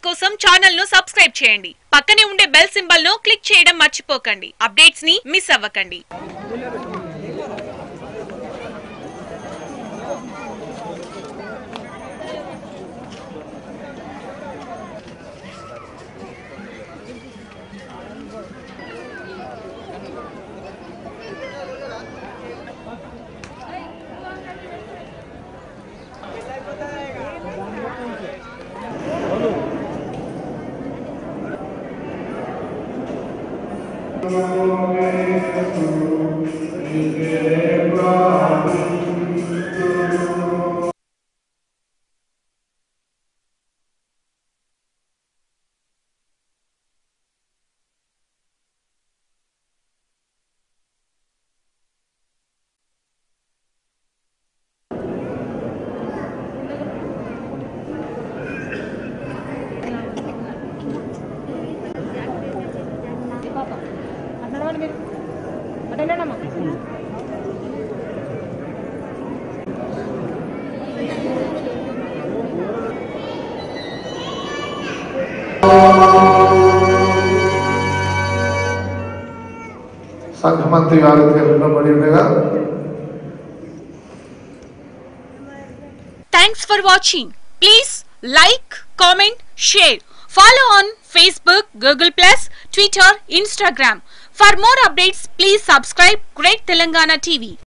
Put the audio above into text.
కోసం ఛానల్ ను సబ్స్క్రైబ్ చేయండి పక్కనే ఉండే బెల్ సింబల్ ను క్లిక్ చేయడం మర్చిపోకండి అప్డేట్స్ ని మిస్ అవ్వకండి అట్లా మీరు అటెండమ్మా సంఘమంత్రి గారి వెళ్ళబడి ఉండగా Thanks for watching. Please like, comment, share. Follow on Facebook, Google Plus, Twitter, Instagram. For more updates, please subscribe Great Telangana TV.